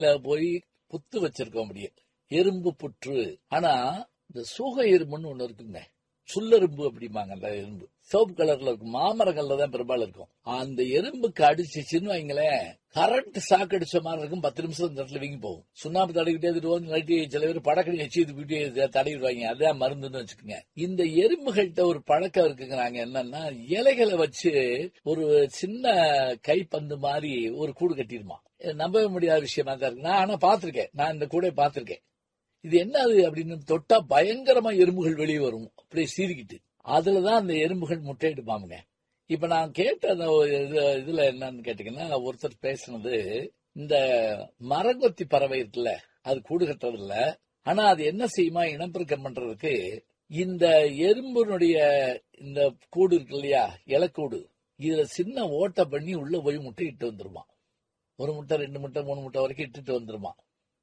போய் புத்து வச்சிருக்கோம் அப்படியே எறும்பு புற்று ஆனா இந்த சூக எறும்புன்னு ஒண்ணு இருக்குங்க சுல்லெரும்பு அப்படிம்பாங்க அந்த எறும்பு சிவப்பு கலர்ல இருக்கும் மாமரங்கள்ல தான் பெரும்பாலும் இருக்கும் அந்த எறும்புக்கு அடிச்சுச்சுன்னு வைங்களேன் கரண்ட் சாக்கு அடிச்ச மாதிரி இருக்கும் பத்து நிமிஷம் இந்த இடத்துல வீங்கி போகும் சுண்ணாம்பு தடவிக்கிட்டே இருவோம் நைட்டு சில பேர் படக்கடி வச்சு இது வீட்டு தடவிடுவாங்க அதான் மருந்துன்னு வச்சுக்கோங்க இந்த எறும்புகள்கிட்ட ஒரு பழக்கம் இருக்குங்கிறாங்க என்னன்னா இலைகளை வச்சு ஒரு சின்ன கைப்பந்து மாதிரி ஒரு கூடு கட்டிடுமா நம்பவே முடியாத விஷயமா தான் இருக்கு நான் ஆனா பாத்திருக்கேன் நான் இந்த கூடை பாத்திருக்கேன் இது என்னது அப்படின்னு தொட்டா பயங்கரமா எறும்புகள் வெளியே வரும் அப்படியே சீறிக்கிட்டு அதுலதான் அந்த எறும்புகள் முட்டையிடுப்பாமுங்க இப்ப நான் கேட்ட அந்த ஒரு இது- இதுல என்னன்னு கேட்டீங்கன்னா ஒருத்தர் பேசுனது இந்த மரங்கொத்தி பறவை இருக்குல்ல அது கூடு கட்டுறது இல்ல ஆனா அது என்ன செய்யுமா இனப்பெருக்கம் பண்றதுக்கு இந்த எறும்பினுடைய இந்த கூடு இருக்கு இல்லையா இலக்கூடு இதுல சின்ன ஓட்டை பண்ணி உள்ள போய் முட்டை இட்டு வந்துருமா ஒரு முட்டை ரெண்டு முட்டை மூணு முட்டை வரைக்கும் இட்டுட்டு வந்துருமா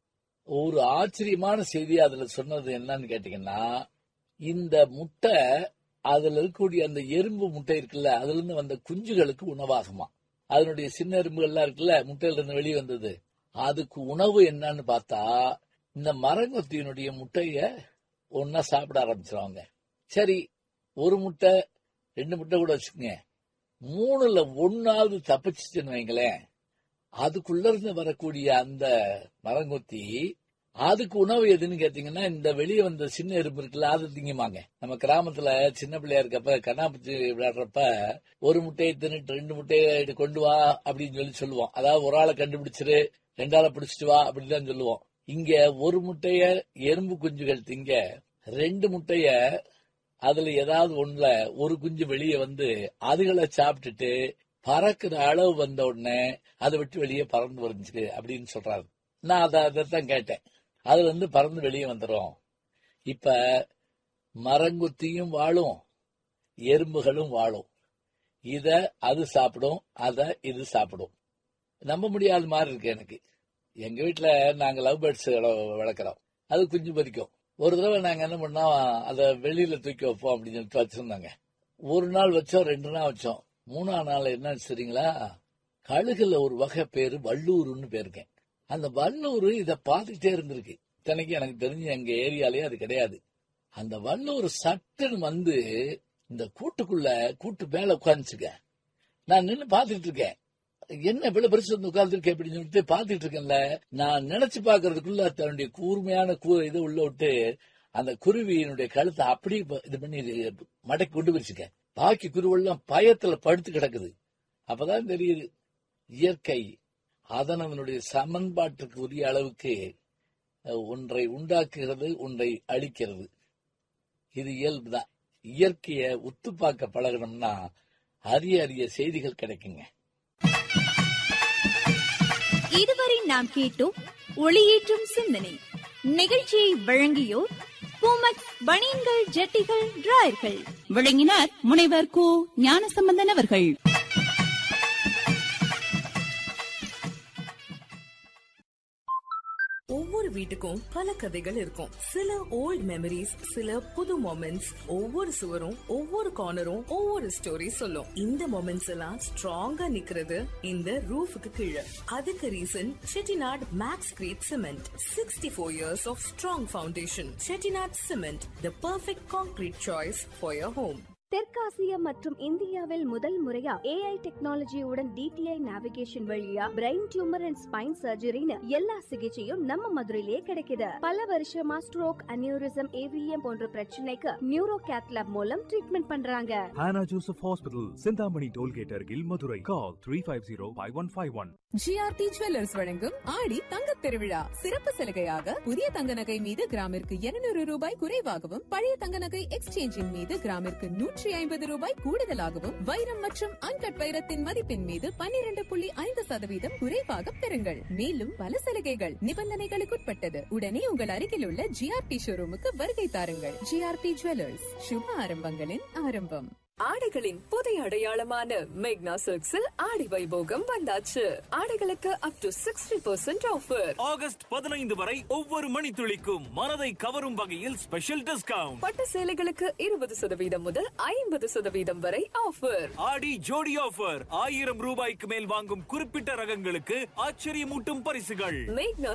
ஒரு ஆச்சரியமான செய்தி அதுல சொன்னது என்னன்னு கேட்டீங்கன்னா இந்த முட்டை அதுல இருக்கக்கூடிய அந்த எறும்பு முட்டை இருக்குல்ல அதுல இருந்து வந்த குஞ்சுகளுக்கு உணவாகுமா அதனுடைய சின்ன எறும்புகள்லாம் இருக்குல்ல முட்டையில இருந்து வெளியே வந்தது அதுக்கு உணவு என்னன்னு பார்த்தா இந்த மரங்கொத்தியினுடைய முட்டைய ஒன்னா சாப்பிட ஆரம்பிச்சிருவாங்க சரி ஒரு முட்டை ரெண்டு முட்டை கூட வச்சுக்கோங்க மூணுல ஒன்னாவது தப்பிச்சுச்சுன்னு வைங்களேன் அதுக்குள்ள இருந்து வரக்கூடிய அந்த மரங்கொத்தி அதுக்கு உணவு எதுன்னு கேட்டீங்கன்னா இந்த வெளியே வந்த சின்ன எறும்பு இருக்குல்ல அது திங்குமாங்க நம்ம கிராமத்துல சின்ன பிள்ளையா இருக்கப்ப கண்ணாப்பூச்சி விளையாடுறப்ப ஒரு முட்டையை தின்னுட்டு ரெண்டு முட்டையை எடுத்து கொண்டு வா அப்படின்னு சொல்லி சொல்லுவோம் அதாவது ஒரு ஆளை கண்டுபிடிச்சிரு ரெண்டாளை பிடிச்சிட்டு வா அப்படின்னு சொல்லுவோம் இங்க ஒரு முட்டைய எறும்பு குஞ்சுகள் திங்க ரெண்டு முட்டைய அதுல ஏதாவது ஒண்ணுல ஒரு குஞ்சு வெளியே வந்து அதுகளை சாப்பிட்டுட்டு பறக்குற அளவு வந்த உடனே அதை விட்டு வெளியே பறந்து வந்துச்சு அப்படின்னு சொல்றாரு நான் அதை அதைத்தான் கேட்டேன் அதுல இருந்து பறந்து வெளியே வந்துடும் இப்ப மரங்குத்தியும் வாழும் எறும்புகளும் வாழும் இத அது சாப்பிடும் அத இது சாப்பிடும் நம்ப முடியாத மாதிரி இருக்கு எனக்கு எங்க வீட்டுல நாங்க லவ் பேர்ட்ஸ் வளர்க்குறோம் அது குஞ்சு பறிக்கும் ஒரு தடவை நாங்க என்ன பண்ணோம் அதை வெளியில தூக்கி வைப்போம் அப்படின்னு சொல்லிட்டு வச்சிருந்தாங்க ஒரு நாள் வச்சோம் ரெண்டு நாள் வச்சோம் மூணாம் நாள் என்ன சரிங்களா கழுகுல ஒரு வகை பேரு வள்ளூருன்னு பேருக்கேன் அந்த வள்ளூர் இத பார்த்துட்டே இருந்திருக்கு இத்தனைக்கு எனக்கு தெரிஞ்சு எங்க ஏரியாலயே அது கிடையாது அந்த வள்ளூர் சட்டுன்னு வந்து இந்த கூட்டுக்குள்ள கூட்டு மேல உட்காந்துச்சுக்க நான் நின்னு பாத்துட்டு இருக்கேன் என்ன இவ்வளவு பெருசு வந்து உட்கார்ந்துருக்கேன் அப்படின்னு சொல்லிட்டு பாத்துட்டு இருக்கேன்ல நான் நினைச்சு பாக்குறதுக்குள்ள தன்னுடைய கூர்மையான கூ இது உள்ள விட்டு அந்த குருவியினுடைய கழுத்தை அப்படியே ப- இது பண்ணி மடக்கி கொண்டு போயிருச்சுக்க பாக்கி குருவெல்லாம் பயத்துல படுத்து கிடக்குது அப்பதான் தெரியுது இயற்கை அதன் அதனுடைய சமன்பாட்டுக்கு உரிய அளவுக்கு அஹ், ஒன்றை உண்டாக்குகிறது ஒன்றை அழிக்கிறது இது இயல்புதான் இயற்கைய உத்து பார்க்க பழகணும்னா அரிய அரிய செய்திகள் கிடைக்குங்க இதுவரை நாம் கேட்டோம் ஒளியேற்றும் சிந்தனை நிகழ்ச்சியை வழங்கியோர் பூமக் பனியன்கள் ஜட்டிகள் டிராயர்கள் விளங்கினார் முனைவர் கு ஞானசம்பந்தன் அவர்கள் ஒவ்வொரு வீட்டுக்கும் பல கதைகள் இருக்கும் சில ஓல்ட் மெமரிஸ் சில புது மொமெண்ட்ஸ் ஒவ்வொரு சுவரும் ஒவ்வொரு கார்னரும் ஒவ்வொரு ஸ்டோரி சொல்லும் இந்த மொமெண்ட்ஸ் எல்லாம் ஸ்ட்ராங்கா நிக்கிறது இந்த ரூஃபுக்கு கீழே அதுக்கு reason Chettinad max crete cement sixty four years of strong foundation Chettinad cement the perfect concrete choice for your home தெற்காசியா மற்றும் இந்தியாவில் முதல் முறையா ஏஐ டெக்னாலஜியுடன் டிடிஐ நேவிகேஷன் வழியா பிரெயின் டியூமர் அண்ட் ஸ்பைன் சர்ஜரின்னு எல்லா சிகிச்சையும் நம்ம மதுரையிலேயே கிடைக்குது பல வருஷமா ஸ்ட்ரோக் அனியூரிசம் ஏவிஎம் போன்ற பிரச்சனைக்கு நியூரோ கேத்லாப் மூலம் ட்ரீட்மெண்ட் பண்றாங்க Hannah Joseph Hospital, Sindhamani Tollgate Argil, Madurai. Call 350-5151. GRT jewellers வழங்கும் ஆடி தங்கத் திருவிழா சிறப்பு சலுகையாக புதிய தங்க நகை மீது கிராமிற்கு 200 ரூபாய் குறைவாகவும் பழைய தங்க நகை எக்ஸ்சேஞ்சின் மீது கிராமிற்கு நூற்றி ஐம்பது ரூபாய் கூடுதலாகவும் வைரம் மற்றும் அன்கட் வைரத்தின் மதிப்பின் மீது 12.5% புள்ளி ஐந்து சதவீதம் குறைவாக பெறுங்கள் மேலும் பல சலுகைகள் நிபந்தனைகளுக்குட்பட்டது உடனே உங்கள் அருகில் உள்ள ஜிஆர்டி ஷோரூமுக்கு வருகை தாருங்கள் ஜிஆர்டி ஜுவல்லர்ஸ் சுப ஆரம்பங்களின் ஆரம்பம் ஆடைகளின் புதிய அடையாளமான மேக்னா சில்க்ஸில் ஆடி வைபோகம் வந்தாச்சு ஆடைகளுக்கு up to sixty percent offer August பதினைந்து வரை ஒவ்வொரு மணித்துளிக்கும் மனதை கவரும் வகையில் ஸ்பெஷல் டிஸ்கவுண்ட் பட்டு சேலைகளுக்கு இருபது சதவீதம் முதல் ஐம்பது சதவீதம் வரை ஆஃபர் ஆடி ஜோடி ஆஃபர் ஆயிரம் ரூபாய்க்கு மேல் வாங்கும் குறிப்பிட்ட ரகங்களுக்கு ஆச்சரியமூட்டும் பரிசுகள் மேக்னா